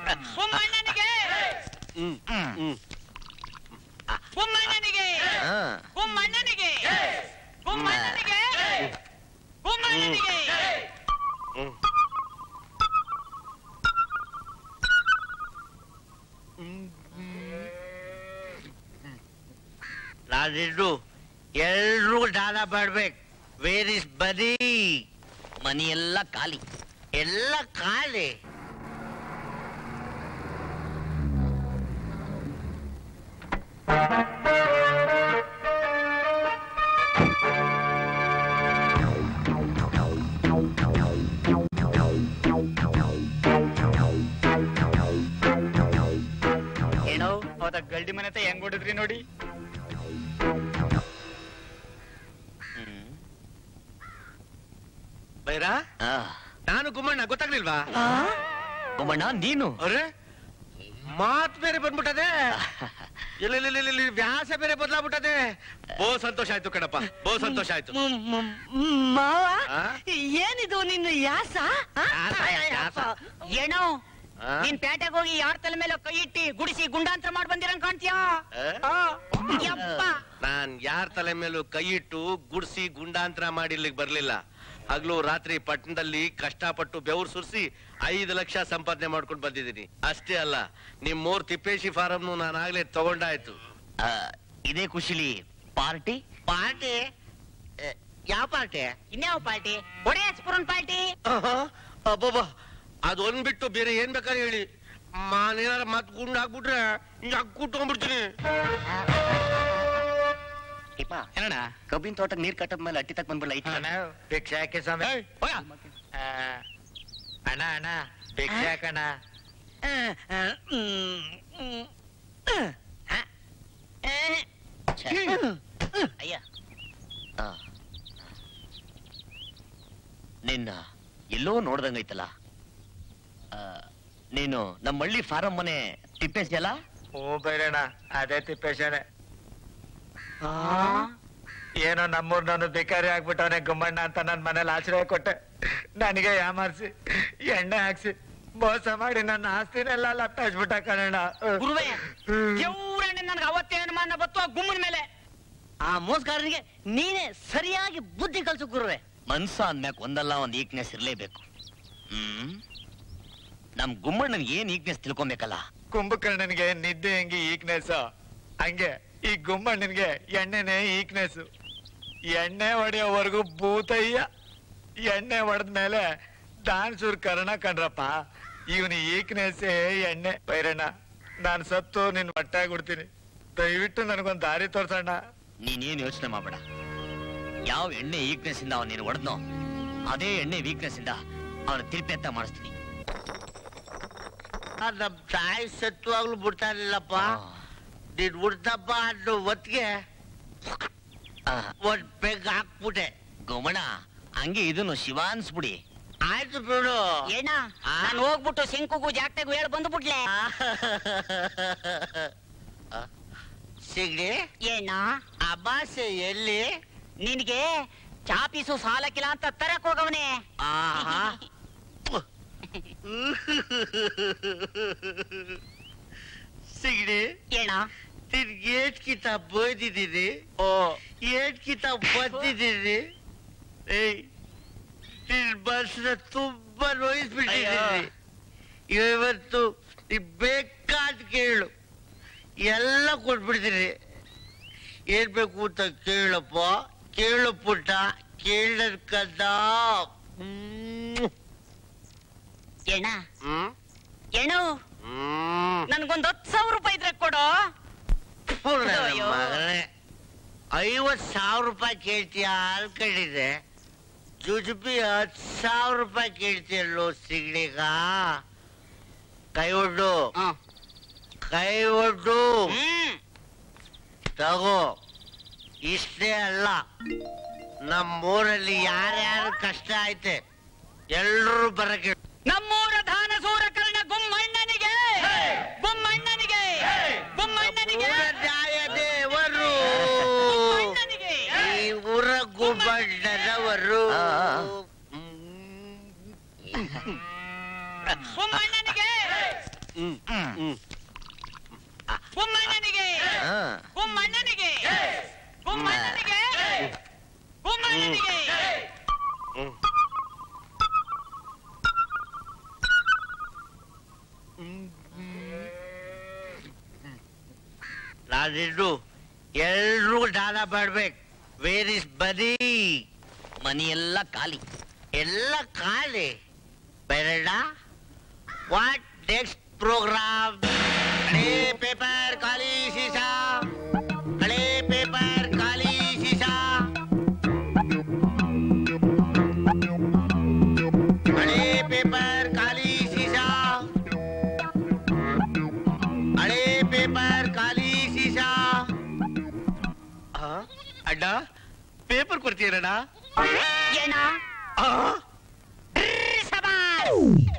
ಗುಮ್ಮಣ್ಣನಿಗೆ ಹ್ಮ್ ಹ್ಮ್ ಗುಮ್ಮಣ್ಣನಿಗೆ ಗುಮ್ಮಣ್ಣನಿಗೆ ಗುಮ್ಮಣ್ಣನಿಗೆ ಗುಮ್ಮಣ್ಣನಿಗೆ ಹ್ಮ್ ನಾನಿನ್ನು ಎಲ್ರೂ ದಾನ ಮಾಡ್ಬೇಕು ವೇರ್ ಇಸ್ ಬರೀ ಮನಿ ಎಲ್ಲ ಖಾಲಿ ಎಲ್ಲ ಖಾಲಿ ಏನೋ ಅವತ್ತ ಗಲ್ಡಿ ಮನೆ ಹತ್ರ ಹೆಂಗ್ ಹೊಡಿದ್ರಿ ನೋಡಿ ಬೈರಾ ನಾನು ಗುಮ್ಮಣ್ಣ ಗೊತ್ತಾಗ್ಲಿಲ್ವಾ ಗುಮ್ಮಣ್ಣ ನೀನು ಅರೆ ಮಾತ್ ಬೇರೆ ಬಂದ್ಬಿಟ್ಟದೆ ಇಲ್ಲ ಇಲ್ಲ ಇಲ್ಲ, ಇಲ್ಲ, ವ್ಯಾಸ ಬೇರೆ ಬದಲಾಗ್ಬಿಟ್ಟದೆ ಬಹು ಸಂತೋಷ ಆಯ್ತು ಕಣಪ್ಪ ಬಹು ಸಂತೋಷ ಆಯ್ತು ಮಾವ ಆ? ಏನಿದು ನಿನ್ನ ಯಾಸ ಯಾಸ, ಯಾಸ. ಏನೋ ಆ? ನೀನ್ ಪೇಟೆಗೆ ಹೋಗಿ ಯಾರ ತಲೆ ಮೇಲೆ ಕೈ ಇಟ್ಟಿ ಗುಡಿಸಿ ಗುಂಡಾಂತರ ಮಾಡ್ ಬಂದಿರಂಗ್ ಕಾಣ್ತೀಯಾ ಆ? ಯಪ್ಪ ನಾನ್ ಯಾರ ತಲೆ ಮೇಲೂ ಕೈ ಇಟ್ಟು ಗುಡ್ಸಿ ಗುಂಡಾಂತರ ಮಾಡಿ ಇಲ್ಲಿಗೆ ಬರ್ಲಿಲ್ಲ ಹಗ್ಲು ರಾತ್ರಿ ಪಟ್ಟಣದಲ್ಲಿ ಕಷ್ಟಪಟ್ಟು ಬೆವರು ಸುರಿಸಿ ಐದು ಲಕ್ಷ ಸಂಪಾದನೆ ಮಾಡ್ಕೊಂಡು ಬಂದಿದ್ದೀನಿ ಅಷ್ಟೇ ಅಲ್ಲ ನಿಮ್ ಮೂರ್ ತಿಪ್ಪೇಶಿ ಫಾರಂ ನಾನು ಆಗ್ಲೇ ತಗೊಂಡಾಯ್ತು ಆ, ಇದೇ ಖುಷಿಲಿ ಪಾರ್ಟಿ ಪಾರ್ಟಿ ಯಾವ ಪಾರ್ಟಿ ಇನ್ಯಾವ ಪಾರ್ಟಿ ಒಡೆಯ ಸ್ಪುರನ್ ಪಾರ್ಟಿ ಅಬ್ಬಬ್ಬ ಅದೊಂದ್ ಬಿಟ್ಟು ಬೇರೆ ಏನ್ ಬೇಕಾದ್ರೆ ಹೇಳಿ ಮಾನೇನಾರ ಮತ್ ಗುಂಡ್ ಹಾಕ್ಬಿಟ್ರೆ ಕುಟ್ಕೊಂಡ್ಬಿಡ್ತೀನಿ ಇಪ್ಪ ಏನಣ್ಣ ಕಬ್ಬಿನ ತೋಟಕ್ಕೆ ನೀರ್ ಕಟ್ಟದ ಮೇಲೆ ಅಟ್ಟಿ ತಕ್ ಬಂದ್ಬಿಡ್ಲ ಐತಿ ಭಿಕ್ಷೆ ಹಾಕಿ ಸ್ವಾಮಿ ಆ, ಅಣ್ಣ ಅಣ್ಣ ಭಿಕ್ಷೆ ಹಾಕಣ್ಣ ಅಯ್ಯ ಆ. ನಿನ್ನ ಎಲ್ಲೋ ನೋಡ್ದಂಗೈತಲ್ಲ ಆ, ನೀನು ನಮ್ಮ ಹಳ್ಳಿ ಫಾರಂ ಮನೆ ತಿಪ್ಪೇಸ್ಯಲ್ಲ ಹೂ ಬೈರಣ್ಣ ಅದೇ ತಿಪ್ಪೇಶನೆ ಏನೋ ನಮ್ಮೂರ್ ನಾನು ಭಿಕಾರಿ ಆಗ್ಬಿಟ್ಟವನೆ ಗುಮ್ಮಣ್ಣ ಅಂತ ನನ್ ಮನೇಲಿ ಆಶ್ರಯ ಕೊಟ್ಟೆ ನನಗೆ ಯಾಮಾರ್ಸಿ ಎಣ್ಣೆ ಹಾಕ್ಸಿ ಮೋಸ ಮಾಡಿ ನನ್ನ ಆಸ್ತಿನೆಲ್ಲ ಲತ್ತಾಚ್ಬಿಟ್ಟ ಕಣಣ್ಣ ಗುರುವೇ ದೇವ್ರಣ್ಣ ನನ್ಗೆ ಅವತ್ತೇ ಅನುಮಾನ ಬತ್ತು ಆ ಗುಮ್ಮನ ಮೇಲೆ ಆ ಮೋಸಗಾರನಿಗೆ ನೀನೇ ಸರಿಯಾಗಿ ಬುದ್ಧಿ ಕಲ್ಸು ಗುರುವೆ ಮನ್ಸ ಅಂದ್ಮ್ಯಾಕ್ ಒಂದಲ್ಲ ಒಂದ್ ಈಕ್ನೆಸ್ ಇರ್ಲೇಬೇಕು ಹ್ಮ್ ನಮ್ ಗುಮ್ಮಣ್ಣನ್ ಏನ್ ಈಕ್ನೆಸ್ ತಿಳ್ಕೊಬೇಕಲ್ಲ ಕುಂಭಕರ್ಣನ್ಗೆ ನಿದ್ದೆ ಹೆಂಗೆ ಈಕ್ನೆಸ್ ಹಂಗೆ ಈ ಗುಮ್ಮಣ್ಣನ್ಗೆ ಎಣ್ಣೆನೆ ಈಕ್ನೆಸ್ ಎಣ್ಣೆ ಹೊಡೆಯೋವರೆಗೂ ಭೂತಯ್ಯ ಎಣ್ಣೆ ಹೊಡೆದ್ಮೇಲೆ ದಾನ್ಸೂರ್ ಕರ್ಣ ಕಣ್ರಪ್ಪ ಇವನು ಈಕ್ನೆಸ್ ಎಣ್ಣೆ ಬೈರಣ್ಣ ನಾನ್ ಸತ್ತು ನಿನ್ ಹೊಟ್ಟೆ ಕೊಡ್ತೀನಿ ದಯವಿಟ್ಟು ನನಗೊಂದ್ ದಾರಿ ತೋರ್ಸಣ್ಣ ನೀನೇನ್ ಯೋಚನೆ ಮಾಡ್ಬೇಡ ಯಾವ ಎಣ್ಣೆ ವೀಕ್ನೆಸ್ ಇಂದ ಅವನ್ ನೀನು ಹೊಡೆದ್ನೋ ಅದೇ ಎಣ್ಣೆ ವೀಕ್ನೆಸ್ ಇಂದ ಅವನ ತಿರುಪೆತ್ತ ಮಾಡಿಸ್ತೀನಿ ನಮ್ ತಾಯಿ ಸತ್ವಾಗ್ಲೂ ಬಿಡ್ತಾ ಇರ್ಲಿಲ್ಲಪ್ಪ ನೀನ್ ಬಿಡ್ತಪ್ಪ ಅನ್ನೋ ಹೊತ್ತಿಗೆ ಆ, ಒಂದ್ ಪೆಗ್ ಹಾಕ್ಬಿಟ್ಟೆ ಗುಮ್ಮಣ್ಣ ಹಂಗೆ ಇದನ್ನು ಶಿವ ಅನ್ಸ್ಬಿಡಿ ಆಯ್ತು ಬಿಡು ಏನ ಆ? ನಾನು ಹೋಗ್ಬಿಟ್ಟು ಶಂಕುಗೂ ಜಾಕ್ಟಗೂ ಹೇಳಿ ಬಂದ್ಬಿಟ್ಲೆ ಸಿಗ್ಲಿ ಏನ ಅಮಾಸೆ ಎಲ್ಲಿ ನಿನ್ಗೆ ಚಾಪೀಸು ಸಾಲಕ್ಕಿಲ್ಲ ಅಂತ ತರಕ್ ಹೋಗವನೆ ಆಹಾ ಸಿಗ್ಲಿ ಏನ ನಿನ್ ಏಟ್ ಕಿತಾಬ್ ಬೋದಿದ್ದೀನಿ ಓ ಏಟ್ ಕಿತಾಬ್ ಬಂದಿದ್ದೀನಿ ಏಯ್ ನಿನ್ ಮನ್ಸನ್ನ ತುಂಬಾ ನೋಯಿಸ್ಬಿಟ್ಟಿದ್ದೀನಿ ಇವತ್ತು ನೀ ಬೇಕಾದ್ ಕೇಳು ಎಲ್ಲ ಕೊಟ್ಬಿಡ್ತೀನಿ ಏನ್ ಬೇಕು ಅಂತ ಕೇಳಪ್ಪ ಕೇಳು ಪುಟ್ಟ ಕೇಳದ್ ಕದ ಏನ ಹ್ಮ್ ಏನು ಹ್ಮ್ ನನ್ಗೊಂದ್ ಹತ್ತು ಸಾವಿರ ರೂಪಾಯಿ ಇದ್ರೆ ಕೊಡು ಪೂರ್ಣ ಅಯ್ಯೋ. ಮಗನೇ ಐವತ್ ಸಾವಿರ ರೂಪಾಯಿ ಕೇಳ್ತೀಯ ಅನ್ಕೊಂಡಿದ್ದೆ ಜುಜುಬಿ ಹತ್ ಸಾವಿರ ರೂಪಾಯಿ ಕೇಳ್ತೀಯಲ್ಲೋ ಸಿಗ್ಲಿಗ ಕೈ ಒಡ್ಡು ಹ. ಕೈ ಒಡ್ಡು ಹ್ಮ್ ತಗೋ ಇಷ್ಟೇ ಅಲ್ಲ ನಮ್ಮೂರಲ್ಲಿ ಯಾರ್ಯಾರು ಕಷ್ಟ ಐತೆ ಎಲ್ರೂ ಬರಕ್ಕೆ ನಮ್ಮೂರ ದಾನ ಸೂರ ಕರ್ಣ ಗುಮ್ಮಣ್ಣನಿಗೆ ಗುಮ್ಮಣ್ಣನಿಗೆ ಗುಮ್ಮಣ್ಣನಿಗೆ ಊರ ನ್ಯಾಯ ದೇವರು ಗುಮ್ಮಣ್ಣನಿಗೆ ಈ ಊರ ಗುಬ್ಬಣ್ಣನವರು ಆ, ಆ. ಗುಮ್ಮಣ್ಣನಿಗೆ ಹ್ಮ್ ಹ್ಮ್. ಹ್ಮ್ ಗುಮ್ಮಣ್ಣನಿಗೆ ಆ. ಗುಮ್ಮಣ್ಣನಿಗೆ ಗುಮ್ಮಣ್ಣನಿಗೆ ಗುಮ್ಮಣ್ಣನಿಗೆ ಹ್ಮ್. ನಾನಿನ್ನು ಎಲ್ರೂ ದಾನ ಮಾಡ್ಬೇಕು ವೇರ್ ಇಸ್ ಬದಿ ಮನಿ ಎಲ್ಲ ಖಾಲಿ ಎಲ್ಲ ಖಾಲಿ ಬೇಡ ವಾಟ್ ನೆಕ್ಸ್ಟ್ ಪ್ರೋಗ್ರಾಮ್ ಹಳೆ ಪೇಪರ್ ಖಾಲಿ ಸೀಸಾ ಹಳೆ ಪೇಪರ್ ಖಾಲಿ ಸೀಸಾ ಹಳೆ ಪೇಪರ್ ಖಾಲಿ ಸೀಸಾ ಹಳೆ ಪೇಪರ್ ಖಾಲಿ ಸೀಸಾ ಆ, ಅಣ್ಣ ಪೇಪರ್ ಕೊಡ್ತೀರಣ್ಣ ಏನ ಆ ಸವಾಲ್